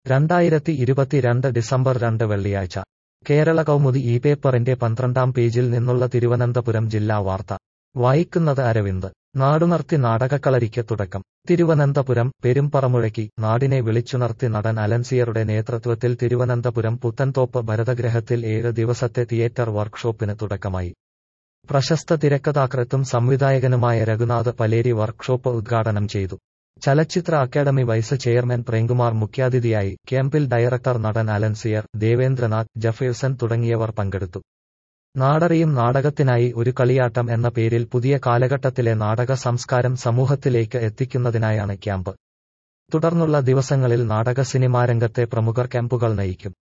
രണ്ടായിരത്തി ഇരുപത്തിരണ്ട് ഡിസംബർ രണ്ട് വെള്ളിയാഴ്ച കേരള കൗമുദി ഈ പേപ്പറിന്റെ പന്ത്രണ്ടാം പേജിൽ നിന്നുള്ള തിരുവനന്തപുരം ജില്ലാ വാർത്ത വായിക്കുന്നത് അരവിന്ദ് നാടുണർത്തി നാടകക്കളരിക്ക് തുടക്കം തിരുവനന്തപുരം പെരുമ്പറമുഴക്കി നാടിനെ വിളിച്ചുണർത്തി നടൻ അലൻസിയറുടെ നേതൃത്വത്തിൽ തിരുവനന്തപുരം പുത്തൻതോപ്പ് ഭരതഗ്രഹത്തിൽ ഏഴ് ദിവസത്തെ തിയേറ്റർ വർക്ക്ഷോപ്പിന് തുടക്കമായി പ്രശസ്ത തിരക്കഥാകൃത്തും സംവിധായകനുമായ രഘുനാഥ് പലേരി വർക്ക്ഷോപ്പ് ഉദ്ഘാടനം ചെയ്തു ചലച്ചിത്ര അക്കാദമി വൈസ് ചെയർമാൻ പ്രേംകുമാർ മുഖ്യാതിഥിയായി ക്യാമ്പിൽ ഡയറക്ടർ നടൻ അലൻസിയർ ദേവേന്ദ്രനാഥ് ജഫേഴ്സൺ തുടങ്ങിയവർ പങ്കെടുത്തു നാടറിയും നാടകത്തിനായി ഒരു കളിയാട്ടം എന്ന പേരിൽ പുതിയ കാലഘട്ടത്തിലെ നാടക സംസ്കാരം സമൂഹത്തിലേക്ക് എത്തിക്കുന്നതിനായാണ് ക്യാമ്പ് തുടർന്നുള്ള ദിവസങ്ങളിൽ നാടക സിനിമാരംഗത്തെ പ്രമുഖർ ക്യാമ്പുകൾ നയിക്കും